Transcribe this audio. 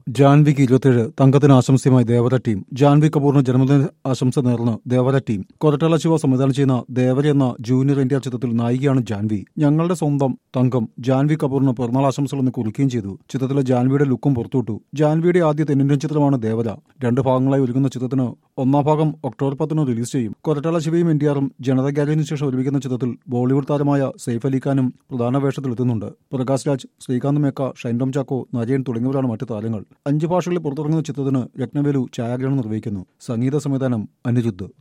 ജാൻവിക്ക് ഇരുപത്തിയേഴ് തങ്കത്തിന് ആശംസയുമായി ദേവര ടീം ജാൻവി കപൂറിന് ജന്മദിന ആശംസ നേർന്ന് ദേവര ടീം കൊരട്ടാല ശിവ സംവിധാനം ചെയ്യുന്ന ദേവര എന്ന ജൂനിയർ ഇന്ത്യ ചിത്രത്തിൽ നായികയാണ് ജാൻവി ഞങ്ങളുടെ സ്വന്തം തങ്കം ജാൻവി കപൂറിന് പിറന്നാൾ ആശംസകളൊന്ന് കുറിക്കുകയും ചെയ്തു ചിത്രത്തിലെ ജാൻവിയുടെ ലുക്കും പുറത്തുവിട്ടു ജാൻവിയുടെ ആദ്യ തെന്നിന്ത്യൻ ചിത്രമാണ് ദേവര രണ്ട് ഭാഗങ്ങളായി ഒരുങ്ങുന്ന ചിത്രത്തിന് ഒന്നാം ഭാഗം ഒക്ടോബർ പത്തിന് റിലീസ് ചെയ്യും കൊരട്ടാല ശിവയും എൻഡിആറും ജനത ഗാലറിന് ശേഷം ഒരുമിക്കുന്ന ചിത്രത്തിൽ ബോളിവുഡ് താരമായ സെയ്ഫ് അലി ഖാനും പ്രധാന വേഷത്തിലെത്തുന്നുണ്ട് പ്രകാശ് രാജ് ശ്രീകാന്ത് മേക്ക ഷൈൻഡോം ചാക്കോ നരയൻ തുടങ്ങിയവരാണ് മറ്റു താരങ്ങൾ അഞ്ച് ഭാഷകളിൽ പുറത്തിറങ്ങുന്ന ചിത്രത്തിന് രത്നവേലു ഛായാഗ്രഹണം നിർവഹിക്കുന്നു സംഗീത സംവിധാനം അനിരുദ്ധ്